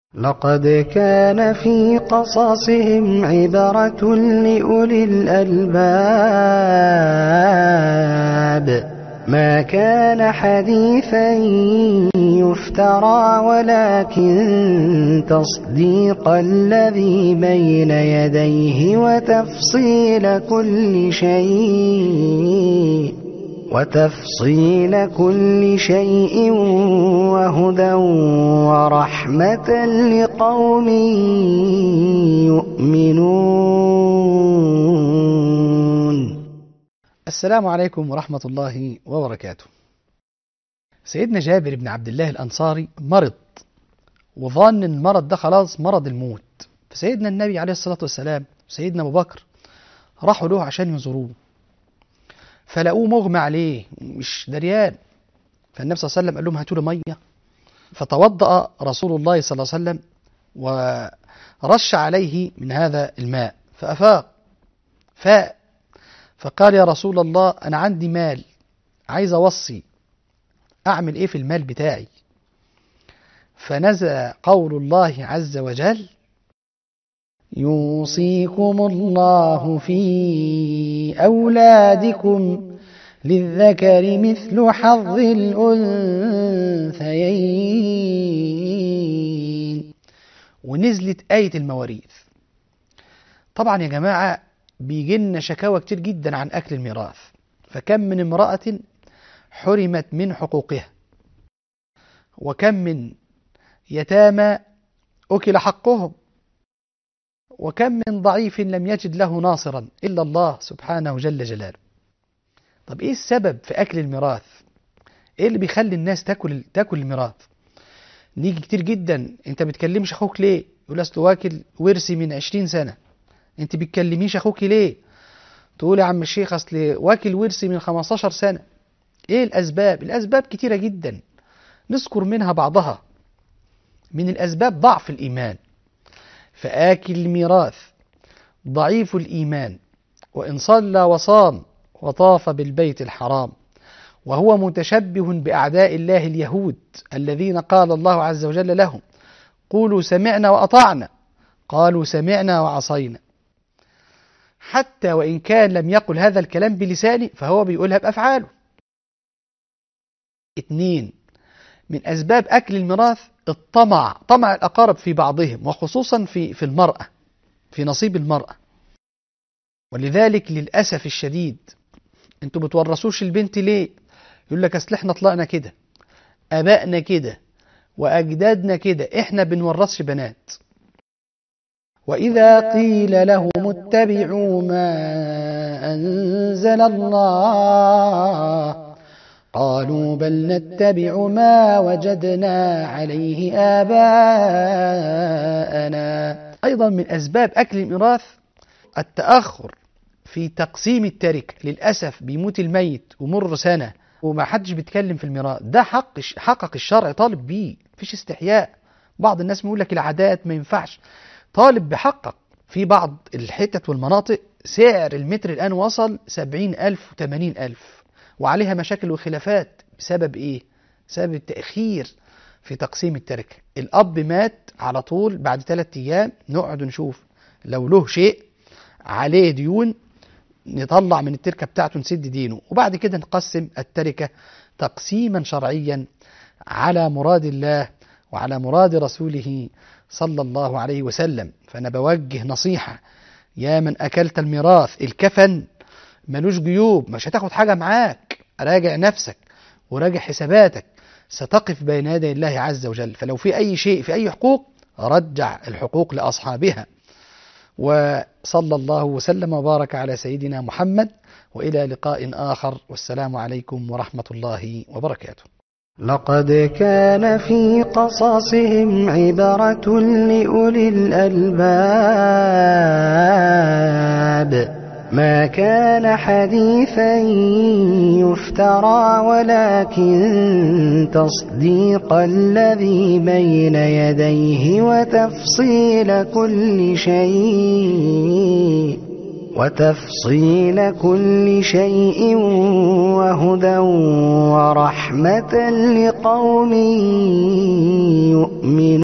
لقد كان في قصصهم عبرة لأولي الألباب ما كان حديثا يفترى ولكن تصديق الذي بين يديه وتفصيل كل شيء وتفصيل كل شيء وهدى ورحمة لقوم يؤمنون السلام عليكم ورحمة الله وبركاته سيدنا جابر بن عبد الله الأنصاري مرض وظن ان المرض ده خلاص مرض الموت فسيدنا النبي عليه الصلاة والسلام سيدنا أبو بكر راحوا له عشان يزوروه فلقوه مغمى عليه مش دريان فالنبي صلى الله عليه وسلم قال لهم هاتوا له ميه فتوضأ رسول الله صلى الله عليه وسلم ورش عليه من هذا الماء فأفاق فاء فقال يا رسول الله أنا عندي مال عايز أوصي أعمل إيه في المال بتاعي فنزل قول الله عز وجل يوصيكم الله في أولادكم للذكر مثل حظ الأنثيين ونزلت آية المواريث طبعا يا جماعة بيجي لنا شكاوى كتير جدا عن أكل الميراث فكم من امرأة حرمت من حقوقها وكم من يتامى أكل حقهم وكم من ضعيف لم يجد له ناصرا إلا الله سبحانه جل جلاله طب إيه السبب في أكل الميراث إيه اللي بيخلي الناس تاكل تاكل الميراث نيجي كتير جدا أنت بتكلمش أخوك ليه يقول أصل واكل ورثي من عشرين سنة أنت بتكلميش أخوك ليه تقول يا عم الشيخ أصل واكل ورثي من 15 سنة إيه الأسباب الأسباب كتيرة جدا نذكر منها بعضها من الأسباب ضعف الإيمان فآكل الميراث ضعيف الإيمان وإن صلى وصام وطاف بالبيت الحرام وهو متشبه بأعداء الله اليهود الذين قال الله عز وجل لهم قولوا سمعنا وأطعنا قالوا سمعنا وعصينا حتى وإن كان لم يقل هذا الكلام بلسانه فهو بيقولها بأفعاله اثنين من أسباب أكل الميراث الطمع طمع الأقارب في بعضهم وخصوصا في في المرأة في نصيب المرأة ولذلك للأسف الشديد انتوا بتورثوش البنت ليه يقول لك اصل احنا طلعنا كده ابائنا كده واجدادنا كده احنا بنورثش بنات واذا قيل لهم اتبعوا ما انزل الله قالوا بل نتبع ما وجدنا عليه آباءنا أيضا من أسباب أكل الميراث التأخر في تقسيم التركة للأسف بيموت الميت ومر سنة وما حدش بيتكلم في الميراث ده حق حقق الشرع طالب بيه مفيش استحياء بعض الناس بيقول لك العادات ما ينفعش طالب بحقق في بعض الحتت والمناطق سعر المتر الآن وصل سبعين ألف وثمانين ألف وعليها مشاكل وخلافات بسبب ايه بسبب التأخير في تقسيم التركة الأب مات على طول بعد ثلاثة أيام نقعد نشوف لو له شيء عليه ديون نطلع من التركة بتاعته نسد دينه وبعد كده نقسم التركة تقسيما شرعيا على مراد الله وعلى مراد رسوله صلى الله عليه وسلم فأنا بوجه نصيحة يا من أكلت الميراث الكفن ملوش جيوب مش هتاخد حاجة معاك راجع نفسك وراجع حساباتك ستقف بين يدي الله عز وجل فلو في أي شيء في أي حقوق رجع الحقوق لأصحابها وصلى الله وسلم وبارك على سيدنا محمد وإلى لقاء آخر والسلام عليكم ورحمة الله وبركاته لقد كان في قصصهم عبرة لأولي الألباب ما كان حديثا يفترى ولكن تصديق الذي بين يديه وتفصيل كل شيء وتفصيل كل شيء وهدى ورحمة لقوم يؤمنون